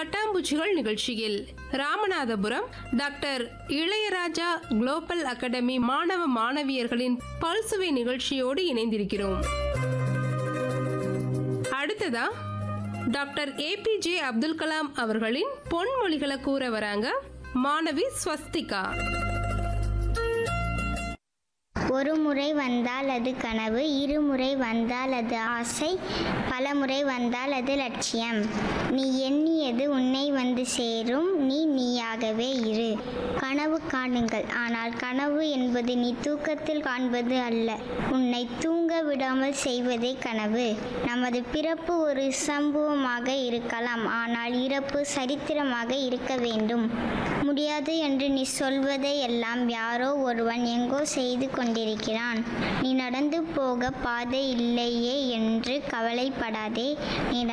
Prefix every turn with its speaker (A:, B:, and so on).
A: பட்டாம்பூச்சிகள் நிகழ்ச்சியில் Ramanathapuram doctor Ilayaraja global academy மாணவ மாணவியர்களின் பல்சுவை நிகழ்ச்சியோடு இணைந்திருக்கிறோம் அடுத்ததா டாக்டர் ஏபிஜே அப்துல் கலாம் அவர்களின் பொன்மொழிகளை கூற வராங்க மாணவி ஸ்வஸ்திகா
B: ஒரு முறை வந்தால் அது கனவு இருமுறை வந்தால் அது ஆசை பலமுறை வந்தால் அது லட்சியம் நீ எண்ணியது உன்னை வந்து சேரும் நீ நீயாகவே இரு கனவு காணுங்கள் ஆனால் கனவு என்பது நீ தூக்கத்தில் காண்பது அல்ல உன்னை தூங்க விடாமல் செய்வதே கனவு நமது பிறப்பு ஒரு சம்பவமாக இருக்கலாம் ஆனால் இறப்பு சரித்திரமாக இருக்க வேண்டும் முடியாது என்று நீ சொல்வதை எல்லாம் யாரோ ஒருவன் எங்கோ செய்து கொண்டிருக்கிறான் நீ நடந்து போக பாதை இல்லையே என்று கவலைப்படாதே நீ